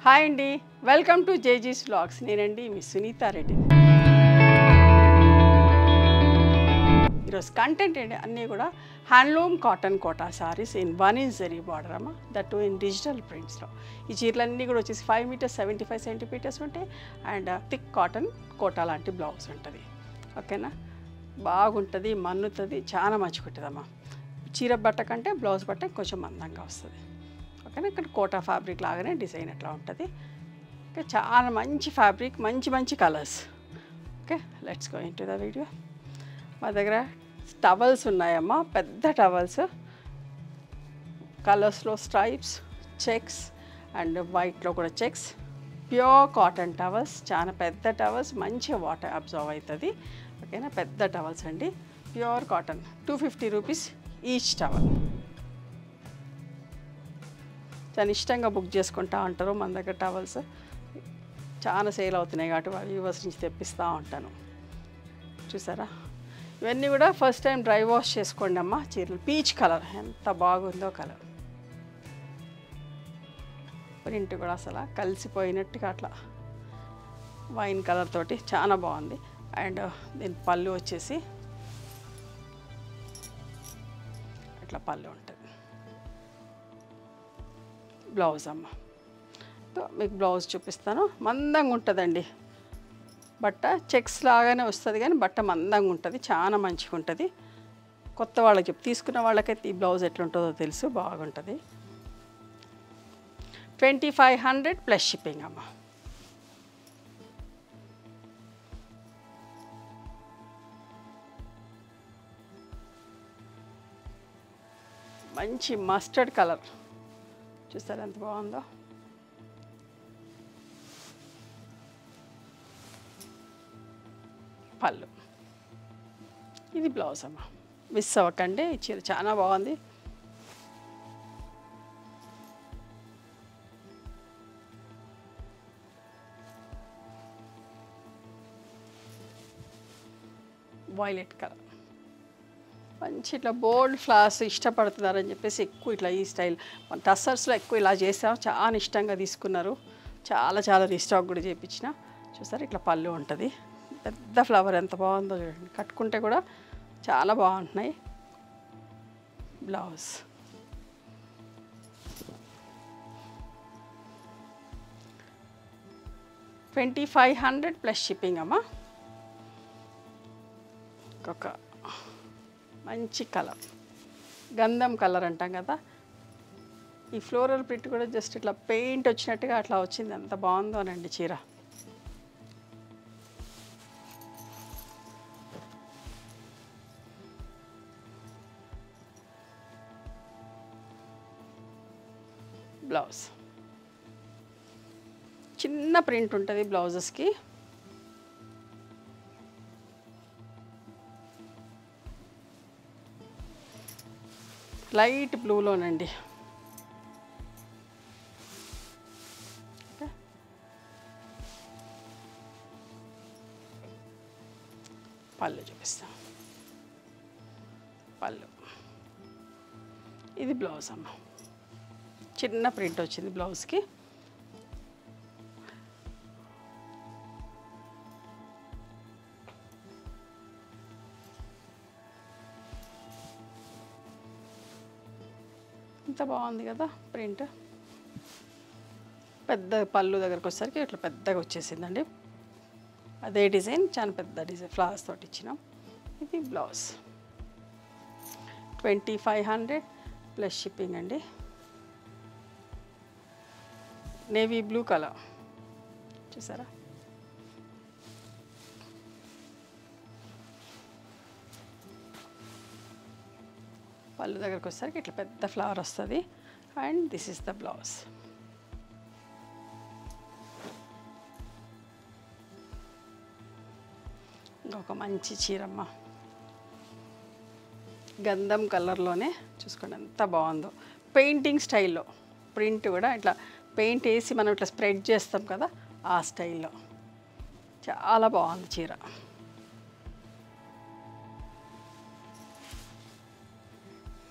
Hi అండి welcome to జేజీస్ vlogs నేనండి మీ సునీత రెడ్డి ఈరోజు కంటెంట్ ఏంటి అన్నీ కూడా handloom cotton Kota saris in one in zari border అమ్మ దట్ టు ఇన్ డిజిటల్ ప్రింట్స్లో ఈ చీరలన్నీ కూడా వచ్చేసి five metres seventy five centimetres ఉంటాయి అండ్ థిక్ కాటన్ కోటా లాంటి బ్లౌజ్ ఉంటుంది ఓకేనా బాగుంటుంది మన్నుతుంది చాలా మంచిగా ఉంటుందమ్మా చీర బట్ట కంటే బ్లౌజ్ బట్ట కొంచెం మందంగా వస్తుంది ఓకేనా ఇక్కడ కోటా ఫ్యాబ్రిక్ లాగానే డిజైన్ అట్లా ఉంటుంది ఓకే చాలా మంచి ఫ్యాబ్రిక్ మంచి మంచి colours okay let's go into the video మా దగ్గర టవల్స్ ఉన్నాయమ్మా పెద్ద టవల్స్ కలర్స్లో స్ట్రైప్స్ చెక్స్ అండ్ వైట్లో కూడా చెక్స్ ప్యూర్ కాటన్ టవల్స్ చాలా పెద్ద టవల్స్ మంచిగా వాటర్ అబ్జర్వ్ అవుతుంది ఓకేనా పెద్ద టవల్స్ అండి pure cotton two fifty rupees each towel చాలా ఇష్టంగా బుక్ చేసుకుంటా ఉంటారు మన దగ్గర టవల్స్ చాలా సేల్ అవుతున్నాయి కాబట్టి వ్యూవర్స్ నుంచి తెప్పిస్తూ ఉంటాను చూసారా ఇవన్నీ కూడా ఫస్ట్ టైం డ్రై వాష్ చేసుకోండి అమ్మ చీరలు పీచ్ కలర్ ఎంత బాగుందో కలర్ ప్రింట్ కూడా అసలు కలిసిపోయినట్టుగా అట్లా వైన్ కలర్ తోటి చాలా బాగుంది అండ్ దీని పళ్ళు వచ్చేసి ఇట్లా పళ్ళు ఉంటుంది బ్లౌజ్ అమ్మ తో మీకు బ్లౌజ్ చూపిస్తాను మందంగా ఉంటుందండి బట్ట చెక్స్ లాగానే వస్తుంది కానీ బట్ట మందంగా ఉంటుంది చాలా మంచిగా ఉంటుంది కొత్త వాళ్ళకి చెప్పి తీసుకున్న వాళ్ళకైతే ఈ బ్లౌజ్ ఎట్లుంటుందో తెలుసు బాగుంటుంది twenty five hundred plus shipping అమ్మ మంచి మస్టర్డ్ కలర్ చూస్తారా ఎంత బాగుందో పళ్ళు ఇది బ్లౌజ్ అమ్మ మిస్ అవ్వకండి ఈ చీర చాలా బాగుంది వైలెట్ కలర్ మంచి ఇట్లా బోల్డ్ ఫ్లవర్స్ ఇష్టపడుతున్నారని చెప్పేసి ఎక్కువ ఇట్లా ఈ స్టైల్ మన టస్సర్స్లో ఎక్కువ ఇలా చేసాం చాలా ఇష్టంగా తీసుకున్నారు చాలా చాలా రీస్టాక్ కూడా చేయించిన చూసారు ఇట్లా పళ్ళు ఉంటుంది పెద్ద ఫ్లవర్ ఎంత బాగుందో చూడండి కట్టుకుంటే కూడా చాలా బాగుంటున్నాయి blouse twenty five hundred plus shipping అమ్మా ఒక మంచి కలర్ గంధం కలర్ అంటాం కదా ఈ ఫ్లోరల్ ప్రింట్ కూడా జస్ట్ ఇట్లా పెయింట్ వచ్చినట్టుగా అట్లా వచ్చింది ఎంత బాగుందోనండి చీర బ్లౌజ్ చిన్న ప్రింట్ ఉంటుంది బ్లౌజెస్కి లైట్ బ్లూలోనండి ఓకే. పళ్ళు చూపిస్తాం పళ్ళు ఇది బ్లౌజ్ అమ్మ చిన్న ప్రింట్ వచ్చింది బ్లౌజ్కి ఇంత బాగుంది కదా ప్రింట్ పెద్ద పళ్ళు దగ్గరకు వచ్చేసరికి ఇట్లా పెద్దగా వచ్చేసిందండి అదే డిజైన్ చాలా పెద్ద డిజైన్ ఫ్లవర్స్ తోటి ఇచ్చినాం ఇది blouse twenty five hundred plus shipping అండి నేవీ బ్లూ కలర్ చూసారా పళ్ళు దగ్గరకు వచ్చేసరికి ఇట్లా పెద్ద ఫ్లవర్ వస్తుంది and this is the blouse ఇంకొక మంచి చీరమ్మ గంధం కలర్లోనే చూసుకోండి ఎంత బాగుందో పెయింటింగ్ స్టైల్లో ప్రింట్ కూడా ఇట్లా పెయింట్ వేసి మనం ఇట్లా స్ప్రెడ్ చేస్తాం కదా ఆ స్టైల్లో చాలా బాగుంది చీర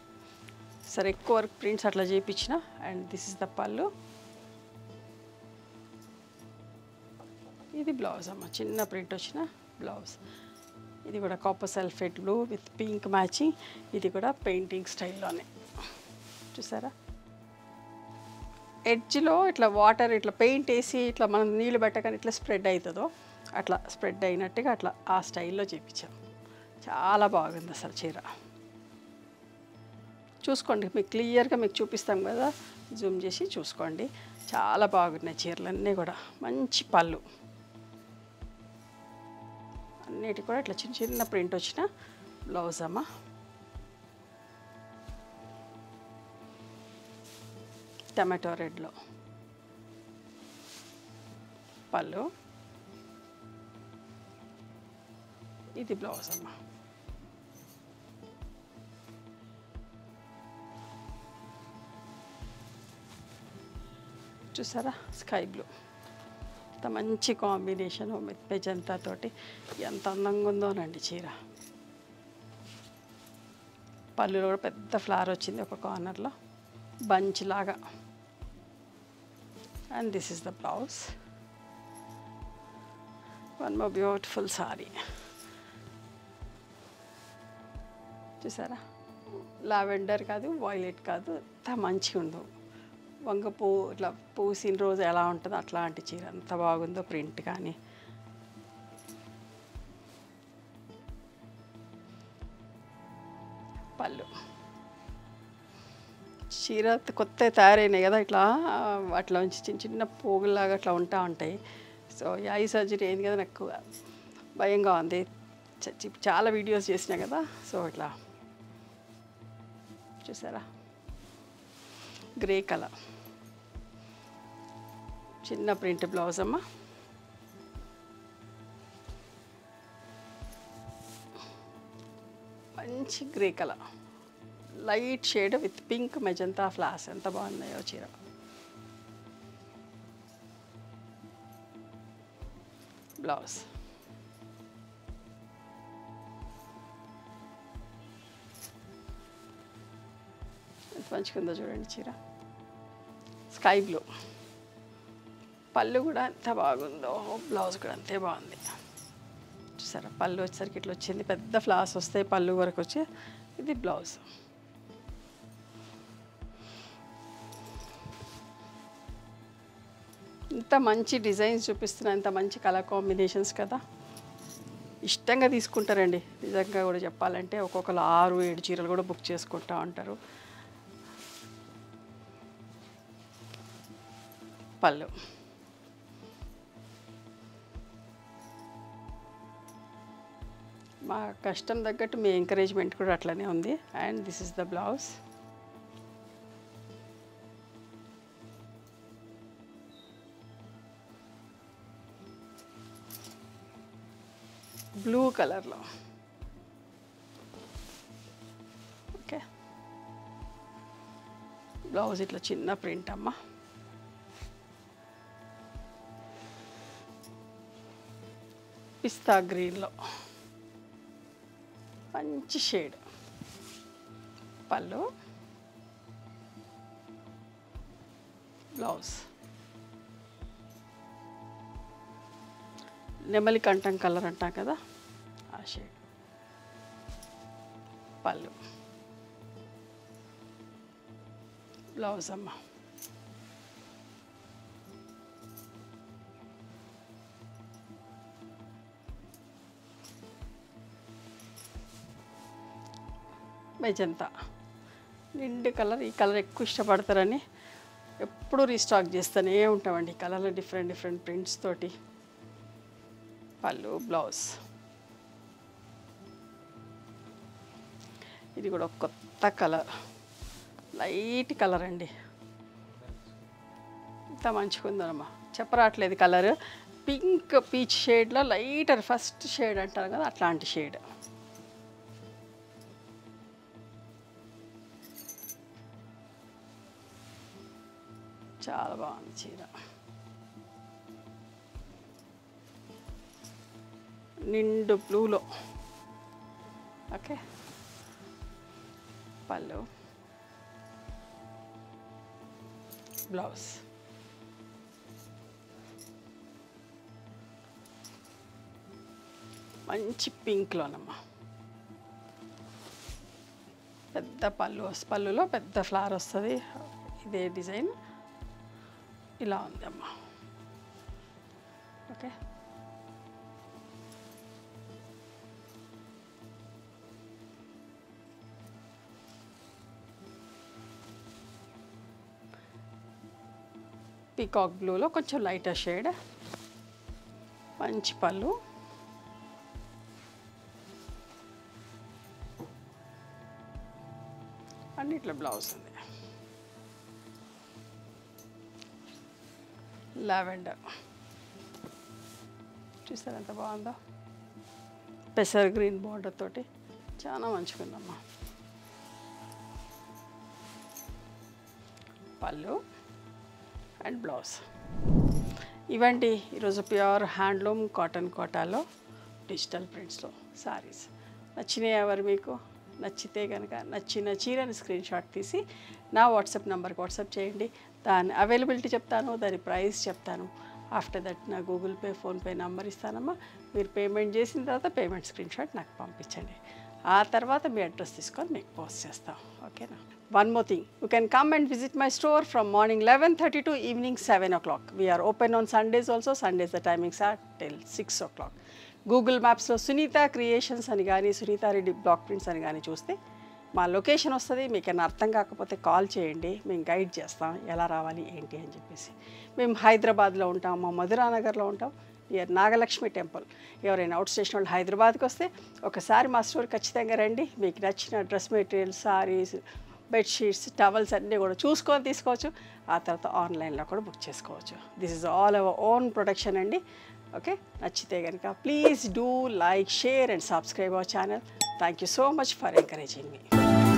సరే ఎక్కువ వర్క్ ప్రింట్స్ అట్లా చేయించిన అండ్ దిస్ ఇస్ ద పళ్ళు ఇది బ్లౌజ్ అమ్మ చిన్న ప్రింట్ వచ్చిన బ్లౌజ్ ఇది కూడా copper sulphate blue with pink matching ఇది కూడా పెయింటింగ్ స్టైల్లోనే చూసారా ఎడ్జ్లో ఇట్లా వాటర్ ఇట్లా పెయింట్ వేసి ఇట్లా మనం నీళ్ళు పెట్టగానే ఇట్లా స్ప్రెడ్ అవుతుందో అట్లా స్ప్రెడ్ అయినట్టుగా అట్లా ఆ స్టైల్లో చేపించాం చాలా బాగుంది అసలు చీర చూసుకోండి మీకు క్లియర్గా మీకు చూపిస్తాం కదా జూమ్ చేసి చూసుకోండి చాలా బాగున్నాయి చీరలన్నీ కూడా మంచి పళ్ళు అన్నిటి కూడా ఇట్లా చిన్న చిన్న ప్రింట్ వచ్చిన బ్లౌజ్ అమ్మ టమాటో రెడ్లో పళ్ళు ఇది బ్లౌజ్ అమ్మ చూసారా స్కై బ్లూ ఎంత మంచి కాంబినేషన్ మెజంతా తోటి ఎంత అందంగా ఉందోనండి చీర పళ్ళులో కూడా పెద్ద ఫ్లవర్ వచ్చింది ఒక కార్నర్లో బంచ్ లాగా and this is the blouse one more beautiful sari చూసారా లావెండర్ కాదు వైలెట్ కాదు అంత మంచిగా ఉందో వంగ పువ్వు ఇట్లా పూసిన రోజు ఎలా ఉంటుందో అట్లాంటి చీర ఎంత బాగుందో ప్రింట్ కానీ పళ్ళు చీర కొత్త తయారైనాయి కదా ఇట్లా అట్లా నుంచి చిన్న చిన్న పోగుల్లాగా అట్లా ఉంటా ఉంటాయి సో ఈ ఐ సర్జరీ అయింది కదా నాకు భయంగా ఉంది చ- చి- చాలా వీడియోస్ చేసినా కదా సో ఇట్లా చూసారా గ్రే కలర్ చిన్న ప్రింట్ బ్లౌజ్ అమ్మ మంచి grey colour light shade with pink magenta ఫ్లాస్ ఎంత బాగున్నాయో చీర బ్లౌజ్ ఎంత మంచిగా ఉందో చూడండి చీర స్కై బ్లూ పళ్ళు కూడా ఎంత బాగుందో బ్లౌజ్ కూడా అంతే బాగుంది చూసారా పళ్ళు వచ్చేసరికి ఇట్లా వచ్చింది పెద్ద ఫ్లాస్ వస్తాయి పళ్ళు వరకు వచ్చి ఇది బ్లౌజ్ ఇంత మంచి డిజైన్స్ చూపిస్తున్నా ఇంత మంచి కలర్ కాంబినేషన్స్ కదా ఇష్టంగా తీసుకుంటారండి నిజంగా కూడా చెప్పాలంటే ఒక్కొక్కరు ఆరు ఏడు చీరలు కూడా బుక్ చేసుకుంటా ఉంటారు పళ్ళు మా కష్టం తగ్గట్టు మీ ఎంకరేజ్మెంట్ కూడా అట్లనే ఉంది and this is the blouse blue కలర్లో ఓకే బ్లౌజ్ ఇట్లా చిన్న ప్రింట్ అమ్మా పిస్తా గ్రీన్లో మంచి షేడ్ పళ్ళు బ్లౌజ్ నెమలి కంఠం కలర్ అంటాం కదా ఆ షేడ్ పళ్ళు బ్లౌజ్ అమ్మ మెజంతా నిండు కలర్ ఈ కలర్ ఎక్కువ ఇష్టపడతారని ఎప్పుడు రీస్టాక్ చేస్తూనే ఉంటామండి ఈ కలర్లో డిఫరెంట్ డిఫరెంట్ ప్రింట్స్ తోటి పళ్ళు బ్లౌజ్ ఇది కూడా ఒక కొత్త కలర్ లైట్ కలర్ అండి ఇంత మంచిగా ఉందమ్మా చెప్పరాట్లేదు కలర్ పింక్ పీచ్ షేడ్లో లైట్ ఫస్ట్ షేడ్ అంటారు కదా అట్లాంటి షేడ్ చాలా బాగుంది చీర నిండు బ్లూలో ఓకే పళ్ళు బ్లౌజ్ మంచి పింక్లోనమ్మా పెద్ద పళ్ళు వస్- పళ్ళులో పెద్ద ఫ్లవర్ వస్తుంది ఇదే డిజైన్ ఇలా ఉంది అమ్మా ఓకే పీకాక్ బ్లూలో కొంచెం లైటర్ షేడ్ మంచి పళ్ళు అన్నిట్లో బ్లౌజ్ ఉంది లావెండర్ చూసారు ఎంత బాగుందో పెసర్ గ్రీన్ బార్డర్ తోటి చాలా మంచిగా ఉందమ్మా పళ్ళు అండ్ బ్లౌజ్ ఇవండి ఈరోజు ప్యూర్ హ్యాండ్లూమ్ కాటన్ కోటాలో డిజిటల్ ప్రింట్స్లో సారీస్ నచ్చినాయి ఎవరు మీకు నచ్చితే కనుక నచ్చిన చీరని స్క్రీన్ షాట్ తీసి నా వాట్సాప్ నెంబర్కి వాట్సాప్ చేయండి దాని అవైలబిలిటీ చెప్తాను దాని ప్రైస్ చెప్తాను ఆఫ్టర్ దట్ నా గూగుల్ పే ఫోన్పే నెంబర్ ఇస్తానమ్మా మీరు పేమెంట్ చేసిన తర్వాత పేమెంట్ స్క్రీన్ షాట్ నాకు పంపించండి ఆ తర్వాత మీ అడ్రస్ తీసుకొని మీకు పోస్ట్ చేస్తాం ఓకేనా one more thing you can come and visit my store from morning eleven thirty to evening seven o'clock we are open on Sundays also Sundays the timings are till six o'clock Google మ్యాప్స్లో Sunitha creations అని కానీ Sunitha Reddy block prints అని కానీ చూస్తే మా location వస్తుంది మీకు ఏమైనా అర్థం కాకపోతే కాల్ చేయండి మేము గైడ్ చేస్తాం ఎలా రావాలి ఏంటి అని చెప్పేసి మేము హైదరాబాద్లో ఉంటాం మా మధురానగర్లో ఉంటాం నియర్ నాగలక్ష్మి టెంపుల్ ఎవరైనా అవుట్ స్టేషన్ వాళ్ళు హైదరాబాద్కి వస్తే ఒకసారి మా స్టోర్ ఖచ్చితంగా రండి మీకు నచ్చిన dress material saris bedsheets towels అన్నీ కూడా చూసుకొని తీసుకోవచ్చు ఆ తర్వాత ఆన్లైన్లో కూడా బుక్ చేసుకోవచ్చు this is all our own production అండి ఓకే నచ్చితే కనుక please do like share and subscribe our channel thank you so much for encouraging me